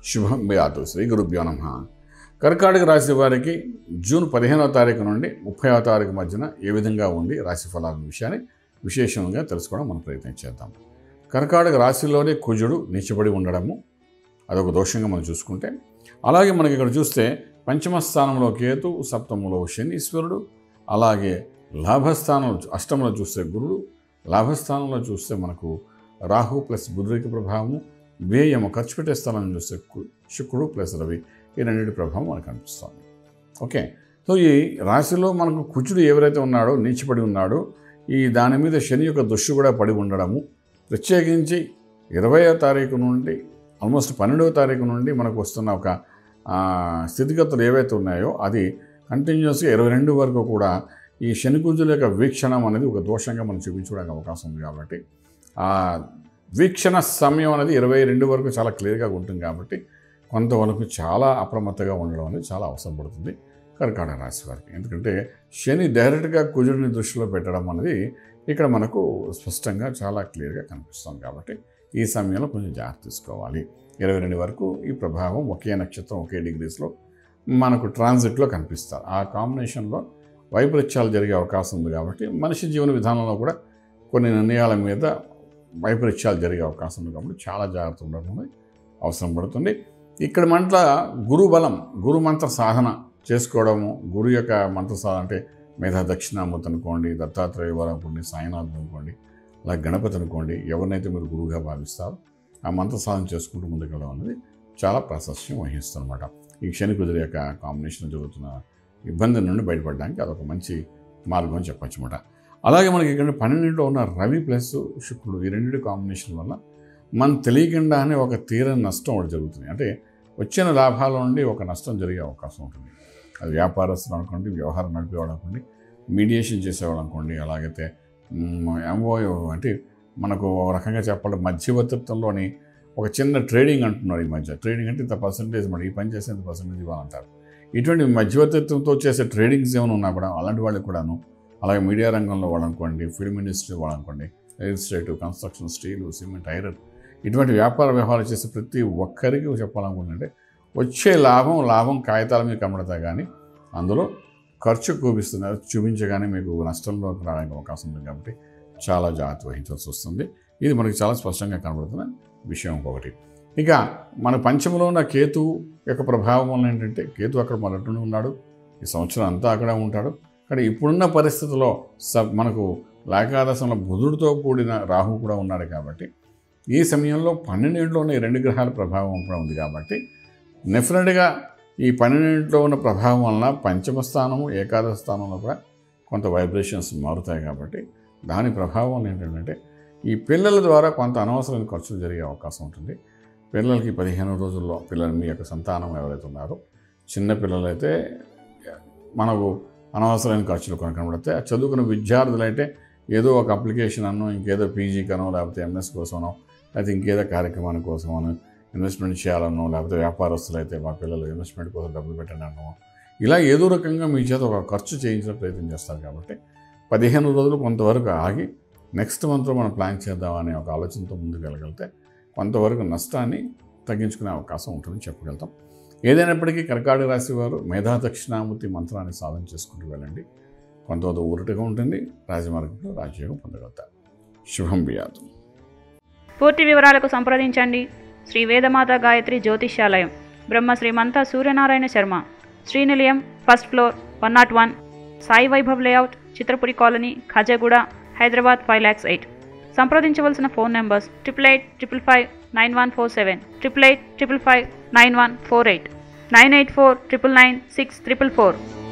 శుభం వ్యాతు శ్రీ గురుభ్యో నమ కర్కాటక రాశి వారికి జూన్ పదిహేనవ తారీఖు నుండి ముప్పైవ తారీఖు మధ్యన ఏ విధంగా ఉంది రాశి ఫలాల విషయాన్ని విశేషంగా తెలుసుకోవడం మనం ప్రయత్నం చేద్దాం కర్కాటక రాశిలోనే కుజుడు నీచబడి ఉండడము అదొక దోషంగా మనం చూసుకుంటే అలాగే మనకి ఇక్కడ చూస్తే పంచమ స్థానంలో కేతు సప్తమంలో శనీశ్వరుడు అలాగే లాభస్థానంలో అష్టమంలో చూస్తే గురుడు లాభస్థానంలో చూస్తే మనకు రాహు ప్లస్ బుధుడికి ప్రభావము వ్యయము ఖర్చు పెట్టే స్థానం చూస్తే కు- శుక్రుడు ప్లస్ రవి ఈ రెండింటి ప్రభావం మనకు కనిపిస్తుంది ఓకే సో ఈ రాశిలో మనకు కుచుడు ఎవరైతే ఉన్నాడో నీచిపడి ఉన్నాడో ఈ దాని మీద శని యొక్క దృష్టి కూడా పడి ఉండడము ప్రత్యేకించి ఇరవయో తారీఖు నుండి ఆల్మోస్ట్ పన్నెండవ తారీఖు నుండి మనకు వస్తున్న ఒక ఆ, స్థితిగతులు ఏవైతే ఉన్నాయో అది కంటిన్యూస్గా ఇరవై రెండు వరకు కూడా ఈ శని కుజుల యొక్క వీక్షణం అనేది ఒక దోషంగా మనం చూపించడానికి అవకాశం ఉంది కాబట్టి ఆ వీక్షణ సమయం అనేది ఇరవై రెండు వరకు చాలా క్లియర్గా ఉంటుంది కాబట్టి కొంతవరకు చాలా అప్రమత్తగా ఉండడం అనేది చాలా అవసరం పడుతుంది కర్కాటక రాశి వారికి ఎందుకంటే శని డైరెక్ట్గా కుజుడిని దృష్టిలో పెట్టడం అనేది ఇక్కడ మనకు స్పష్టంగా చాలా క్లియర్గా కనిపిస్తుంది కాబట్టి ఈ సమయంలో కొంచెం జాగ్రత్త తీసుకోవాలి ఇరవై రెండు వరకు ఈ ప్రభావం ఒకే నక్షత్రం ఒకే డిగ్రీస్లో మనకు ట్రాన్సిట్లో కనిపిస్తారు ఆ కాంబినేషన్లో వైపరీత్యాలు జరిగే అవకాశం ఉంది కాబట్టి మనిషి జీవన విధానంలో కూడా కొన్ని నిర్ణయాల మీద వైపరీత్యాలు జరిగే అవకాశం ఉంది కాబట్టి చాలా జాగ్రత్త ఉండడం అనేది అవసరం పడుతుంది ఇక్కడ మంట్ల గురు బలం గురు మంత్ర సాధన చేసుకోవడము గురు యొక్క మంత్ర సాధన అంటే మేధా దక్షిణామూర్తి అనుకోండి దత్తాత్రేయ వారు అనుకోండి సాయినాథ్ అనుకోండి అలా గణపతి అనుకోండి ఎవరినైతే మీరు గురువుగా భావిస్తారో ఆ మంత్ర సాధన చేసుకుంటూ ముందుకెళ్ళడం అనేది చాలా ప్రాశస్యం వహిస్తుందన్నమాట ఈ శని కుదిరి యొక్క కాంబినేషన్ జరుగుతున్న ఇబ్బంది నుండి బయటపడడానికి అదొక మంచి మార్గం అని చెప్పొచ్చు అనమాట అలాగే మనకి ఇక్కడ పన్నెండింటిలో ఉన్న రవి ప్లస్ శుక్రుడు ఈ రెండింటి కాంబినేషన్ వల్ల మనం తెలియకుండానే ఒక తీరని నష్టం ఒకటి జరుగుతుంది అంటే వచ్చిన లాభాల నుండి ఒక నష్టం జరిగే అవకాశం ఉంటుంది అది వ్యాపారస్తులు అనుకోండి వ్యవహారం నడిపేవాడు అనుకోండి మీడియేషన్ చేసేవాడు అనుకోండి అలాగైతే ఎంఓయో అంటే మనకు ఒక రకంగా చెప్పాలి మధ్యవర్తిత్వంలోని ఒక చిన్న ట్రేడింగ్ అంటున్నారు ఈ మధ్య ట్రేడింగ్ అంటే ఇంత పర్సంటేజ్ మరి ఈ పని చేస్తే ఇంత పర్సంటేజ్ ఇవ్వాలంటారు ఇటువంటి మధ్యవర్తిత్వంతో చేసే ట్రేడింగ్స్ ఏమైనా ఉన్నా కూడా అలాంటి వాళ్ళకి కూడాను అలాగే మీడియా రంగంలో వాళ్ళు అనుకోండి ఫిల్మ్ ఇండస్ట్రీ వాళ్ళు అనుకోండి real estate construction steel cement iron ఇటువంటి వ్యాపార వ్యవహారాలు చేసే ప్రతి ఒక్కరికి చెప్పాలనుకుంటుంటే వచ్చే లాభం లాభం కాగితాల మీద కనబడతాయి కానీ అందులో ఖర్చు చూపిస్తున్నారు చూపించగానే మీకు నష్టంలో రావడానికి అవకాశం ఉంది కాబట్టి చాలా జాగ్రత్త వహించాల్సి వస్తుంది ఇది మనకి చాలా స్పష్టంగా కనబడుతున్న విషయం ఒకటి ఇక మన పంచమలో ఉన్న కేతు యొక్క ప్రభావం వల్ల ఏంటంటే కేతు అక్కడ మొదటి ఉన్నాడు ఈ సంవత్సరం అంతా అక్కడే ఉంటాడు కానీ ఇప్పుడున్న పరిస్థితుల్లో స మనకు లాకాదశంలో బుధుడితో కూడిన రాహు కూడా ఉన్నాడు కాబట్టి ఈ సమయంలో పన్నెండింటిలో ఉన్న ఈ రెండు గ్రహాల ప్రభావం కూడా ఉంది కాబట్టి డెఫినెట్గా ఈ పన్నెండింటిలో ఉన్న ప్రభావం వలన పంచమ స్థానము ఏకాదశ స్థానంలో కూడా కొంత వైబ్రేషన్స్ మారుతాయి కాబట్టి దాని ప్రభావం ఏంటంటే ఈ పిల్లల ద్వారా కొంత అనవసరమైన ఖర్చులు జరిగే అవకాశం ఉంటుంది పిల్లలకి పదిహేను రోజుల్లో పిల్లలు మీ యొక్క సంతానం ఎవరైతే ఉన్నారో చిన్న పిల్లలైతే మనకు అనవసరమైన ఖర్చులు కొన్ని కనబడితే ఆ చదువుకున్న విద్యార్థులైతే ఏదో ఒక అప్లికేషన్ అన్నో ఇంకేదో పీజీకనో లేకపోతే ఎంఎస్ కోసమనో లేకపోతే ఇంకేదో కార్యక్రమాని కోసమనో ఇన్వెస్ట్మెంట్ చేయాలనో లేకపోతే వ్యాపారస్తులు అయితే మా పిల్లలు ఇన్వెస్ట్మెంట్ కోసం డబ్బులు పెట్టండి అనో ఇలా ఏదో రకంగా మీ చేత ఒక ఖర్చు చేయించిన ప్రయత్నం చేస్తారు కాబట్టి పదిహేను రోజులు కొంతవరకు ఆగి నెక్స్ట్ మంత్లో మనం ప్లాన్ చేద్దామనే ఒక ఆలోచనతో ముందుకు వెళ్ళగలిగితే కొంతవరకు నష్టాన్ని తగ్గించుకునే అవకాశం ఉంటుందని చెప్పగలుగుతాం ఏదైనప్పటికీ కర్కాటక రాశి వారు మేధా దక్షిణామూర్తి మంత్రాన్ని సాధన చేసుకుంటూ వెళ్ళండి కొంతవరకు ఊరటగా ఉంటుంది రాజమార్గంలో రాజ్యోగం పొందగలుగుతారు శుభం బియాదు పూర్తి వివరాలకు సంప్రదించండి Shri Vedamata Gayatri Jyotishyalayam Brahma Srimantha Suryanarayana Sharma Srinilayam first floor one naught one Sai Vaibhav layout Chitrapuri colony Khajaguda Hyderabad five lakhs eight సంప్రదించవలసిన phone numbers triple eight triple five nine one four seven triple eight triple five nine one four eight nine eight four triple nine six triple four